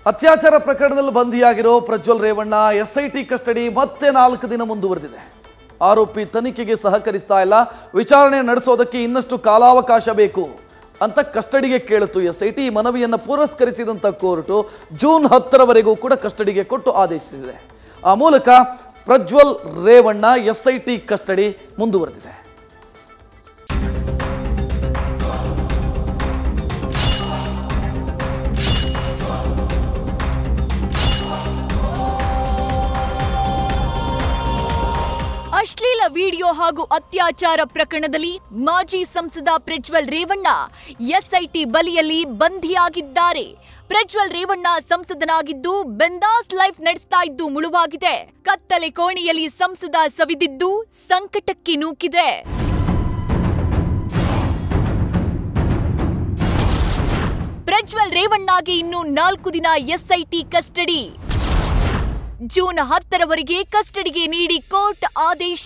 ಅತ್ಯಾಚಾರ ಪ್ರಕರಣದಲ್ಲಿ ಬಂಧಿಯಾಗಿರೋ ಪ್ರಜ್ವಲ್ ರೇವಣ್ಣ ಎಸ್ಐಟಿ ಕಸ್ಟಡಿ ಮತ್ತೆ ನಾಲ್ಕು ದಿನ ಮುಂದುವರೆದಿದೆ ಆರೋಪಿ ತನಿಖೆಗೆ ಸಹಕರಿಸ್ತಾ ಇಲ್ಲ ವಿಚಾರಣೆ ನಡೆಸೋದಕ್ಕೆ ಇನ್ನಷ್ಟು ಕಾಲಾವಕಾಶ ಬೇಕು ಅಂತ ಕಸ್ಟಡಿಗೆ ಕೇಳಿತು ಎಸ್ಐಟಿ ಈ ಮನವಿಯನ್ನು ಪುರಸ್ಕರಿಸಿದಂಥ ಕೋರ್ಟು ಜೂನ್ ಹತ್ತರವರೆಗೂ ಕೂಡ ಕಸ್ಟಡಿಗೆ ಕೊಟ್ಟು ಆದೇಶಿಸಿದೆ ಆ ಮೂಲಕ ಪ್ರಜ್ವಲ್ ರೇವಣ್ಣ ಎಸ್ಐಟಿ ಕಸ್ಟಡಿ ಮುಂದುವರೆದಿದೆ ಅಶ್ಲೀಲ ವಿಡಿಯೋ ಹಾಗೂ ಅತ್ಯಾಚಾರ ಪ್ರಕರಣದಲ್ಲಿ ಮಾಜಿ ಸಂಸದ ಪ್ರಜ್ವಲ್ ರೇವಣ್ಣ ಎಸ್ಐಟಿ ಬಲಿಯಲ್ಲಿ ಬಂಧಿಯಾಗಿದ್ದಾರೆ ಪ್ರಜ್ವಲ್ ರೇವಣ್ಣ ಸಂಸದನಾಗಿದ್ದು ಬೆಂದಾಸ್ ಲೈಫ್ ನಡೆಸ್ತಾ ಇದ್ದು ಮುಳುವಾಗಿದೆ ಕತ್ತಲೆ ಕೋಣೆಯಲ್ಲಿ ಸಂಸದ ಸವಿದಿದ್ದು ಸಂಕಟಕ್ಕೆ ನೂಕಿದೆ ಪ್ರಜ್ವಲ್ ರೇವಣ್ಣಗೆ ಇನ್ನು ನಾಲ್ಕು ದಿನ ಎಸ್ಐಟಿ ಕಸ್ಟಡಿ ಜೂನ್ ಹತ್ತರವರೆಗೆ ಕಸ್ಟಡಿಗೆ ನೀಡಿ ಕೋರ್ಟ್ ಆದೇಶ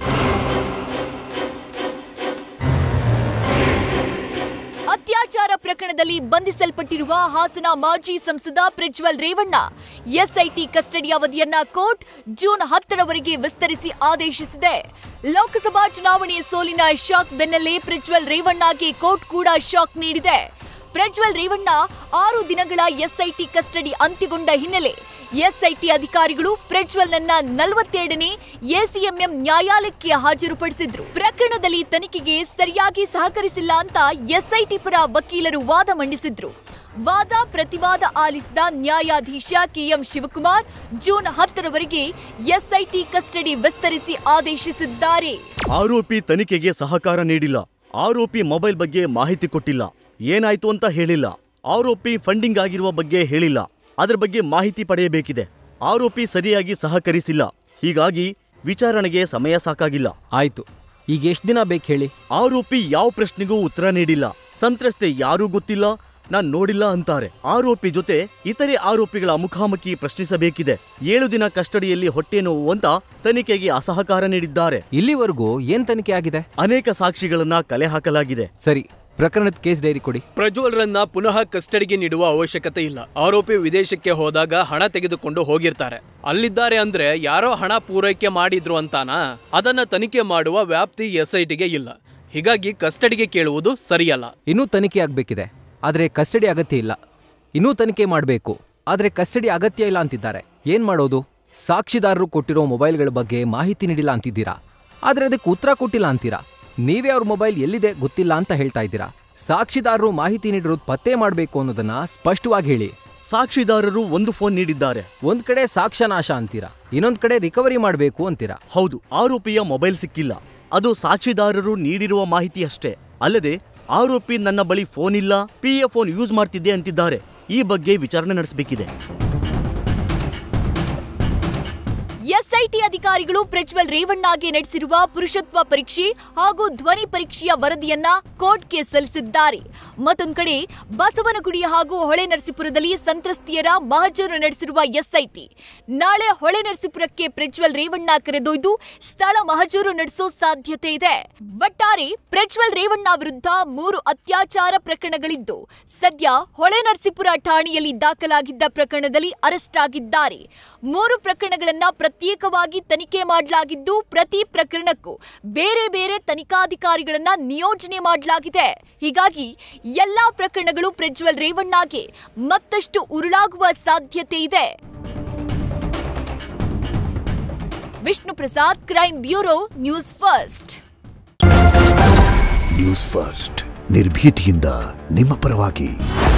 ಅತ್ಯಾಚಾರ ಪ್ರಕರಣದಲ್ಲಿ ಬಂಧಿಸಲ್ಪಟ್ಟಿರುವ ಹಾಸನ ಮಾಜಿ ಸಂಸದ ಪ್ರಜ್ವಲ್ ರೇವಣ್ಣ ಎಸ್ಐಟಿ ಕಸ್ಟಡಿ ಅವಧಿಯನ್ನ ಕೋರ್ಟ್ ಜೂನ್ ಹತ್ತರವರೆಗೆ ವಿಸ್ತರಿಸಿ ಆದೇಶಿಸಿದೆ ಲೋಕಸಭಾ ಚುನಾವಣೆ ಸೋಲಿನ ಶಾಕ್ ಬೆನ್ನಲ್ಲೇ ಪ್ರಜ್ವಲ್ ರೇವಣ್ಣಗೆ ಕೋರ್ಟ್ ಕೂಡ ಶಾಕ್ ನೀಡಿದೆ ಪ್ರಜ್ವಲ್ ರೇವಣ್ಣ ಆರು ದಿನಗಳ ಎಸ್ಐಟಿ ಕಸ್ಟಡಿ ಅಂತ್ಯಗೊಂಡ ಹಿನ್ನೆಲೆ ಎಸ್ಐಟಿ ಅಧಿಕಾರಿಗಳು ಪ್ರಜ್ವಲ್ನನ್ನ ನಲವತ್ತೆರಡನೇ ಎಸಿಎಂಎಂ ನ್ಯಾಯಾಲಯಕ್ಕೆ ಹಾಜರುಪಡಿಸಿದ್ರು ಪ್ರಕರಣದಲ್ಲಿ ತನಿಖೆಗೆ ಸರಿಯಾಗಿ ಸಹಕರಿಸಿಲ್ಲ ಅಂತ ಎಸ್ಐಟಿ ಪರ ವಕೀಲರು ವಾದ ಮಂಡಿಸಿದ್ರು ವಾದ ಪ್ರತಿವಾದ ಆಲಿಸಿದ ನ್ಯಾಯಾಧೀಶ ಕೆಎಂ ಶಿವಕುಮಾರ್ ಜೂನ್ ಹತ್ತರವರೆಗೆ ಎಸ್ಐಟಿ ಕಸ್ಟಡಿ ವಿಸ್ತರಿಸಿ ಆದೇಶಿಸಿದ್ದಾರೆ ಆರೋಪಿ ತನಿಖೆಗೆ ಸಹಕಾರ ನೀಡಿಲ್ಲ ಆರೋಪಿ ಮೊಬೈಲ್ ಬಗ್ಗೆ ಮಾಹಿತಿ ಕೊಟ್ಟಿಲ್ಲ ಏನಾಯ್ತು ಅಂತ ಹೇಳಿಲ್ಲ ಆರೋಪಿ ಫಂಡಿಂಗ್ ಆಗಿರುವ ಬಗ್ಗೆ ಹೇಳಿಲ್ಲ ಅದರ ಬಗ್ಗೆ ಮಾಹಿತಿ ಪಡೆಯಬೇಕಿದೆ ಆರೋಪಿ ಸರಿಯಾಗಿ ಸಹಕರಿಸಿಲ್ಲ ಹೀಗಾಗಿ ವಿಚಾರಣೆಗೆ ಸಮಯ ಸಾಕಾಗಿಲ್ಲ ಆಯ್ತು ಈಗ ಎಷ್ಟು ದಿನ ಬೇಕು ಹೇಳಿ ಆರೋಪಿ ಯಾವ ಪ್ರಶ್ನೆಗೂ ಉತ್ತರ ನೀಡಿಲ್ಲ ಸಂತ್ರಸ್ತೆ ಯಾರೂ ಗೊತ್ತಿಲ್ಲ ನಾನ್ ನೋಡಿಲ್ಲ ಅಂತಾರೆ ಆರೋಪಿ ಜೊತೆ ಇತರೆ ಆರೋಪಿಗಳ ಮುಖಾಮುಖಿ ಪ್ರಶ್ನಿಸಬೇಕಿದೆ ಏಳು ದಿನ ಕಸ್ಟಡಿಯಲ್ಲಿ ಹೊಟ್ಟೆ ನೋವು ಅಂತ ತನಿಖೆಗೆ ಅಸಹಕಾರ ನೀಡಿದ್ದಾರೆ ಇಲ್ಲಿವರೆಗೂ ಏನ್ ತನಿಖೆ ಆಗಿದೆ ಅನೇಕ ಸಾಕ್ಷಿಗಳನ್ನ ಕಲೆ ಹಾಕಲಾಗಿದೆ ಸರಿ ಪ್ರಕರಣದ ಕೇಸ್ ಡೈರಿ ಕೊಡಿ ಪ್ರಜ್ವಲ್ರನ್ನ ಪುನಃ ಕಸ್ಟಡಿಗೆ ನೀಡುವ ಅವಶ್ಯಕತೆ ಇಲ್ಲ ಆರೋಪಿ ವಿದೇಶಕ್ಕೆ ಹೋದಾಗ ಹಣ ತೆಗೆದುಕೊಂಡು ಹೋಗಿರ್ತಾರೆ ಅಲ್ಲಿದ್ದಾರೆ ಅಂದ್ರೆ ಯಾರೋ ಹಣ ಪೂರೈಕೆ ಮಾಡಿದ್ರು ಅಂತಾನಾ ಅದನ್ನ ತನಿಖೆ ಮಾಡುವ ವ್ಯಾಪ್ತಿ ಎಸ್ಐಟಿಗೆ ಇಲ್ಲ ಹೀಗಾಗಿ ಕಸ್ಟಡಿಗೆ ಕೇಳುವುದು ಸರಿಯಲ್ಲ ಇನ್ನೂ ತನಿಖೆ ಆಗ್ಬೇಕಿದೆ ಆದ್ರೆ ಕಸ್ಟಡಿ ಅಗತ್ಯ ಇಲ್ಲ ಇನ್ನೂ ತನಿಖೆ ಮಾಡಬೇಕು ಆದ್ರೆ ಕಸ್ಟಡಿ ಅಗತ್ಯ ಇಲ್ಲ ಅಂತಿದ್ದಾರೆ ಏನ್ ಮಾಡೋದು ಸಾಕ್ಷಿದಾರರು ಕೊಟ್ಟಿರೋ ಮೊಬೈಲ್ಗಳ ಬಗ್ಗೆ ಮಾಹಿತಿ ನೀಡಿಲ್ಲ ಅಂತಿದ್ದೀರಾ ಆದ್ರೆ ಅದಕ್ಕೆ ಉತ್ತರ ಕೊಟ್ಟಿಲ್ಲ ಅಂತೀರಾ ನೀವೇ ಅವ್ರ ಮೊಬೈಲ್ ಎಲ್ಲಿದೆ ಗೊತ್ತಿಲ್ಲ ಅಂತ ಹೇಳ್ತಾ ಇದ್ದೀರಾ ಸಾಕ್ಷಿದಾರರು ಮಾಹಿತಿ ನೀಡಿರೋದು ಪತ್ತೆ ಮಾಡಬೇಕು ಅನ್ನೋದನ್ನ ಸ್ಪಷ್ಟವಾಗಿ ಹೇಳಿ ಸಾಕ್ಷಿದಾರರು ಒಂದು ಫೋನ್ ನೀಡಿದ್ದಾರೆ ಒಂದ್ ಕಡೆ ಸಾಕ್ಷ್ಯನಾಶ ಅಂತೀರಾ ಇನ್ನೊಂದ್ ಕಡೆ ರಿಕವರಿ ಮಾಡಬೇಕು ಅಂತೀರಾ ಹೌದು ಆರೋಪಿಯ ಮೊಬೈಲ್ ಸಿಕ್ಕಿಲ್ಲ ಅದು ಸಾಕ್ಷಿದಾರರು ನೀಡಿರುವ ಮಾಹಿತಿ ಅಷ್ಟೇ ಅಲ್ಲದೆ ಆರೋಪಿ ನನ್ನ ಬಳಿ ಫೋನ್ ಇಲ್ಲ ಪಿ ಎ ಫೋನ್ ಯೂಸ್ ಮಾಡ್ತಿದ್ದೆ ಅಂತಿದ್ದಾರೆ ಈ ಬಗ್ಗೆ ವಿಚಾರಣೆ ನಡೆಸಬೇಕಿದೆ ಎಸ್ಐಟಿ ಅಧಿಕಾರಿಗಳು ಪ್ರಜ್ವಲ್ ರೇವಣ್ಣಗೆ ನಡೆಸಿರುವ ಪುರುಷತ್ವ ಪರೀಕ್ಷೆ ಹಾಗೂ ಧ್ವನಿ ಪರೀಕ್ಷೆಯ ವರದಿಯನ್ನ ಕೋರ್ಟ್ಗೆ ಸಲ್ಲಿಸಿದ್ದಾರೆ ಮತ್ತೊಂದು ಕಡೆ ಬಸವನಗುಡಿ ಹಾಗೂ ಹೊಳೆ ನರಸೀಪುರದಲ್ಲಿ ಸಂತ್ರಸ್ತಿಯರ ಮಹಜರು ನಡೆಸಿರುವ ಎಸ್ಐಟಿ ನಾಳೆ ಹೊಳೆ ನರಸೀಪುರಕ್ಕೆ ಪ್ರಜ್ವಲ್ ರೇವಣ್ಣ ಕರೆದೊಯ್ದು ಸ್ಥಳ ಮಹಜರು ನಡೆಸೋ ಸಾಧ್ಯತೆ ಇದೆ ಒಟ್ಟಾರೆ ಪ್ರಜ್ವಲ್ ರೇವಣ್ಣ ವಿರುದ್ಧ ಮೂರು ಅತ್ಯಾಚಾರ ಪ್ರಕರಣಗಳಿದ್ದು ಸದ್ಯ ಹೊಳೆ ನರಸೀಪುರ ಠಾಣೆಯಲ್ಲಿ ದಾಖಲಾಗಿದ್ದ ಪ್ರಕರಣದಲ್ಲಿ ಅರೆಸ್ಟ್ ಆಗಿದ್ದಾರೆ ಮೂರು ಪ್ರಕರಣಗಳನ್ನ ಪ್ರತ್ಯೇಕವಾಗಿ ತನಿಖೆ ಮಾಡಲಾಗಿದ್ದು ಪ್ರತಿ ಪ್ರಕರಣಕ್ಕೂ ಬೇರೆ ಬೇರೆ ತನಿಖಾಧಿಕಾರಿಗಳನ್ನ ನಿಯೋಜನೆ ಮಾಡಲಾಗಿದೆ ಹೀಗಾಗಿ ಎಲ್ಲಾ ಪ್ರಕರಣಗಳು ಪ್ರಜ್ವಲ್ ರೇವಣ್ಣಗೆ ಮತ್ತಷ್ಟು ಉರುಳಾಗುವ ಸಾಧ್ಯತೆ ಇದೆ Vishnu Prasad crime bureau news first news first ನಿರ್ಭೀತಿಯಿಂದ ನಿಮ್ಮ ಪರವಾಗಿ